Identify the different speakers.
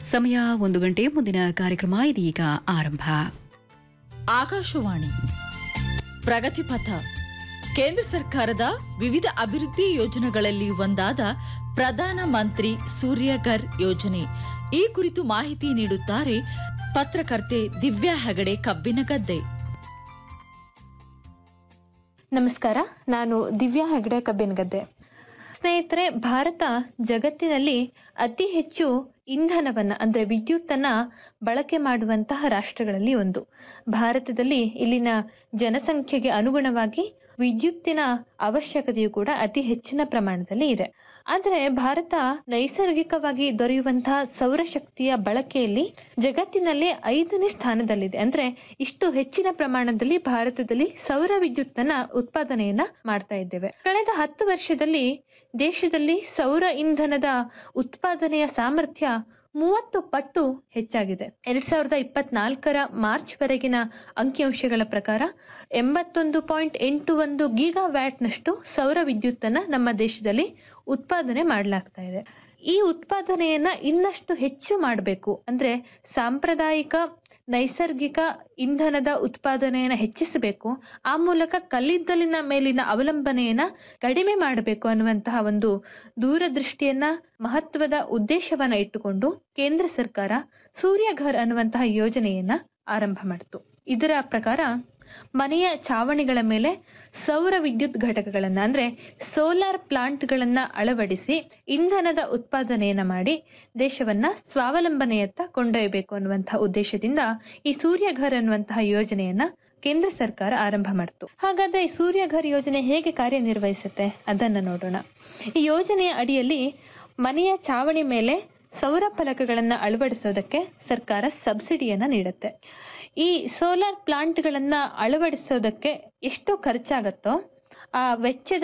Speaker 1: ಸಮಯ ಒಂದು ಗಂಟೆ ಮುಂದಿನ ಕಾರ್ಯಕ್ರಮ ಇದೀಗ ಆರಂಭ
Speaker 2: ಆಕಾಶವಾಣಿ ಪ್ರಗತಿಪಥ ಕೇಂದ್ರ ಸರ್ಕಾರದ ವಿವಿಧ ಅಭಿವೃದ್ಧಿ ಯೋಜನೆಗಳಲ್ಲಿ ಒಂದಾದ ಪ್ರಧಾನ ಮಂತ್ರಿ ಸೂರ್ಯಘರ್ ಯೋಜನೆ ಈ ಕುರಿತು ಮಾಹಿತಿ ನೀಡುತ್ತಾರೆ ಪತ್ರಕರ್ತೆ ದಿವ್ಯಾ ಹೆಗಡೆ ಕಬ್ಬಿನಗದ್ದೆ
Speaker 3: ನಮಸ್ಕಾರ ನಾನು ದಿವ್ಯಾ ಹೆಗ್ಡೆ ಕಬ್ಬಿನಗದ್ದೆ ಸ್ನೇಹಿತರೆ ಭಾರತ ಜಗತ್ತಿನಲ್ಲಿ ಅತಿ ಹೆಚ್ಚು ಇಂಧನವನ್ನ ಅಂದ್ರೆ ವಿದ್ಯುತ್ತನ್ನ ಬಳಕೆ ಮಾಡುವಂತಹ ರಾಷ್ಟ್ರಗಳಲ್ಲಿ ಒಂದು ಭಾರತದಲ್ಲಿ ಇಲ್ಲಿನ ಜನಸಂಖ್ಯೆಗೆ ಅನುಗುಣವಾಗಿ ವಿದ್ಯುತ್ತಿನ ಅವಶ್ಯಕತೆಯು ಕೂಡ ಅತಿ ಹೆಚ್ಚಿನ ಪ್ರಮಾಣದಲ್ಲಿ ಇದೆ ಆದರೆ ಭಾರತ ನೈಸರ್ಗಿಕವಾಗಿ ದೊರೆಯುವಂತಹ ಸೌರಶಕ್ತಿಯ ಬಳಕೆಯಲ್ಲಿ ಜಗತ್ತಿನಲ್ಲಿ ಐದನೇ ಸ್ಥಾನದಲ್ಲಿದೆ ಅಂದ್ರೆ ಇಷ್ಟು ಹೆಚ್ಚಿನ ಪ್ರಮಾಣದಲ್ಲಿ ಭಾರತದಲ್ಲಿ ಸೌರ ವಿದ್ಯುತ್ತನ್ನ ಉತ್ಪಾದನೆಯನ್ನ ಮಾಡ್ತಾ ಇದ್ದೇವೆ ಕಳೆದ ಹತ್ತು ವರ್ಷದಲ್ಲಿ ದೇಶದಲ್ಲಿ ಸೌರ ಇಂಧನದ ಉತ್ಪಾದನೆಯ ಸಾಮರ್ಥ್ಯ ಮೂವತ್ತು ಪಟ್ಟು ಹೆಚ್ಚಾಗಿದೆ ಎರಡ್ ಸಾವಿರದ ಇಪ್ಪತ್ನಾಲ್ಕರ ಮಾರ್ಚ್ ವರೆಗಿನ ಅಂಕಿಅಂಶಗಳ ಪ್ರಕಾರ ಎಂಬತ್ತೊಂದು ಪಾಯಿಂಟ್ ಎಂಟು ಒಂದು ಗೀಗಾ ವ್ಯಾಟ್ನಷ್ಟು ಸೌರ ವಿದ್ಯುತ್ತನ್ನ ನಮ್ಮ ದೇಶದಲ್ಲಿ ಉತ್ಪಾದನೆ ಮಾಡಲಾಗ್ತಾ ಇದೆ ಈ ಉತ್ಪಾದನೆಯನ್ನ ಇನ್ನಷ್ಟು ಹೆಚ್ಚು ಮಾಡಬೇಕು ಅಂದ್ರೆ ಸಾಂಪ್ರದಾಯಿಕ ನೈಸರ್ಗಿಕ ಇಂಧನದ ಉತ್ಪಾದನೆಯನ್ನ ಹೆಚ್ಚಿಸಬೇಕು ಆ ಮೂಲಕ ಕಲ್ಲಿದ್ದಲಿನ ಮೇಲಿನ ಅವಲಂಬನೆಯನ್ನ ಕಡಿಮೆ ಮಾಡಬೇಕು ಅನ್ನುವಂತಹ ಒಂದು ದೂರದೃಷ್ಟಿಯನ್ನ ಮಹತ್ವದ ಉದ್ದೇಶವನ್ನ ಇಟ್ಟುಕೊಂಡು ಕೇಂದ್ರ ಸರ್ಕಾರ ಸೂರ್ಯಘರ್ ಅನ್ನುವಂತಹ ಯೋಜನೆಯನ್ನ ಆರಂಭ ಮಾಡಿತು ಇದರ ಪ್ರಕಾರ ಮನೆಯ ಚಾವಣಿಗಳ ಮೇಲೆ ಸೌರ ವಿದ್ಯುತ್ ಘಟಕಗಳನ್ನ ಅಂದ್ರೆ ಸೋಲಾರ್ ಪ್ಲಾಂಟ್ಗಳನ್ನ ಅಳವಡಿಸಿ ಇಂಧನದ ಉತ್ಪಾದನೆಯನ್ನ ಮಾಡಿ ದೇಶವನ್ನ ಸ್ವಾವಲಂಬನೆಯತ್ತ ಕೊಂಡೊಯ್ಯಬೇಕು ಅನ್ನುವಂತಹ ಉದ್ದೇಶದಿಂದ ಈ ಸೂರ್ಯಘರ್ ಅನ್ನುವಂತಹ ಯೋಜನೆಯನ್ನ ಕೇಂದ್ರ ಸರ್ಕಾರ ಆರಂಭ ಮಾಡಿತು ಹಾಗಾದ್ರೆ ಈ ಸೂರ್ಯಘರ್ ಯೋಜನೆ ಹೇಗೆ ಕಾರ್ಯನಿರ್ವಹಿಸುತ್ತೆ ಅದನ್ನ ನೋಡೋಣ ಈ ಯೋಜನೆಯ ಅಡಿಯಲ್ಲಿ ಮನೆಯ ಚಾವಣಿ ಮೇಲೆ ಸೌರ ಫಲಕಗಳನ್ನ ಅಳವಡಿಸೋದಕ್ಕೆ ಸರ್ಕಾರ ಸಬ್ಸಿಡಿಯನ್ನ ನೀಡುತ್ತೆ ಈ ಸೋಲಾರ್ ಪ್ಲಾಂಟ್ಗಳನ್ನ ಅಳವಡಿಸೋದಕ್ಕೆ ಎಷ್ಟು ಖರ್ಚಾಗತ್ತೋ ಆ ವೆಚ್ಚದ